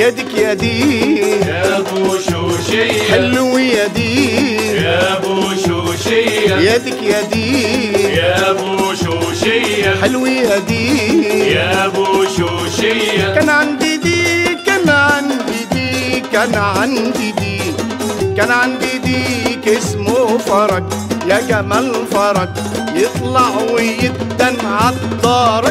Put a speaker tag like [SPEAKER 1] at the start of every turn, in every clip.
[SPEAKER 1] يدك يا دي
[SPEAKER 2] يا بوشوشية
[SPEAKER 1] حلو يا دي
[SPEAKER 2] يا بوشوشية
[SPEAKER 1] يدك يا دي
[SPEAKER 2] يا بوشوشية
[SPEAKER 1] حلو يا دي
[SPEAKER 2] يا بوشوشية
[SPEAKER 1] كان عندي دي كان عندي دي كان عندي دي كان عندي ديك اسمه فرج يا جمال فرج يطلع ويدن عالدارك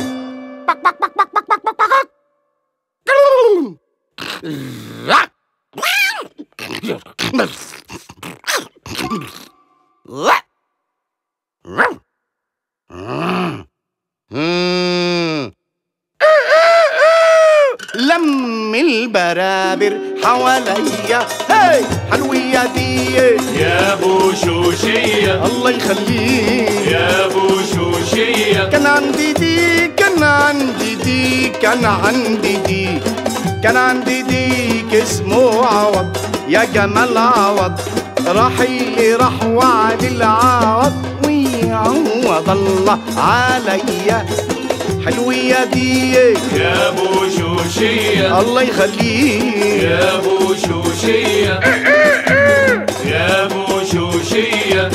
[SPEAKER 1] لم البرابر حواليا هاي حلوية دي
[SPEAKER 2] يا بوشوشية
[SPEAKER 1] الله يخليك
[SPEAKER 2] يا بوشوشية
[SPEAKER 1] كان عندي دي كان عندي دي كان عندي دي كان عندي ديك اسمه عوض يا جمال عوض راح اللي راح وعد العوض ويعوض الله عليا حلوية دي
[SPEAKER 2] يا بوشوشية
[SPEAKER 1] الله يخليك
[SPEAKER 2] يا بوشوشية يا بوشوشية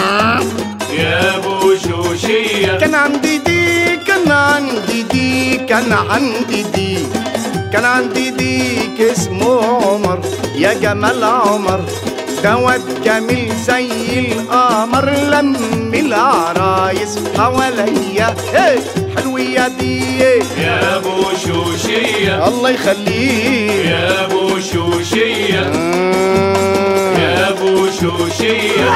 [SPEAKER 2] يا بوشوشية
[SPEAKER 1] كان عندي دي كان عندي دي كان عندي دي كان عندي ديك اسمه عمر يا جمال عمر دوت جميل زي القمر لم العرايس حواليا هي حلوية دي
[SPEAKER 2] يا بوشوشية
[SPEAKER 1] الله يخليك
[SPEAKER 2] يا بوشوشية يا بوشوشية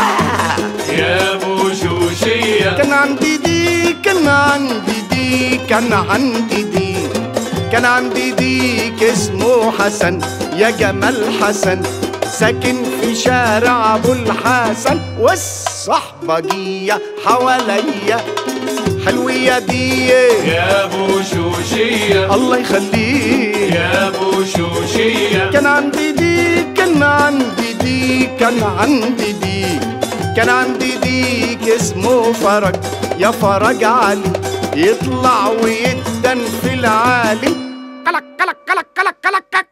[SPEAKER 2] يا بوشوشية
[SPEAKER 1] كان عندي دي كان عندي دي كان عندي دي كان عندي ديك اسمه حسن يا جمال حسن ساكن في شارع ابو الحسن والصحبجية حواليا حلوية دي
[SPEAKER 2] يا بوشوشية
[SPEAKER 1] الله يخليك
[SPEAKER 2] يا بوشوشية
[SPEAKER 1] كان عندي دي كان عندي دي كان عندي دي كان عندي ديك اسمه فرج يا فرج علي يطلع ويدن في العالي كلك كلك كلك كلك كلك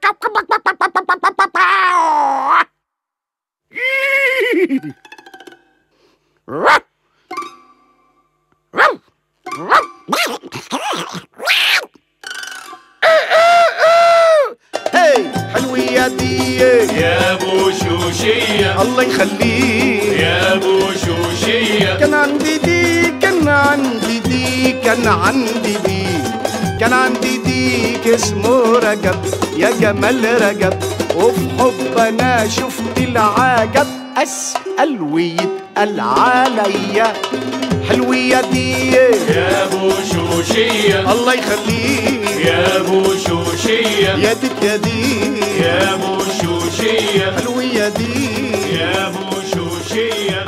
[SPEAKER 1] هي حلوية دي
[SPEAKER 2] يا بوشوشية
[SPEAKER 1] الله يخليك
[SPEAKER 2] يا بوشوشية
[SPEAKER 1] كان عندي دي كان عندي دي كان عندي دي كان عندي ديك اسمه رجب يا جمال رجب وفي حب انا شفت العجب اسال ويتقال عليا حلوية دي
[SPEAKER 2] يا بوشوشية
[SPEAKER 1] الله يخليك
[SPEAKER 2] يا بوشوشية
[SPEAKER 1] يدك يا دي
[SPEAKER 2] يا بوشوشية
[SPEAKER 1] حلوية دي
[SPEAKER 2] يا بوشوشية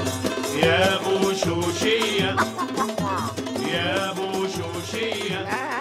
[SPEAKER 2] يا بوشوشية يا بوشوشية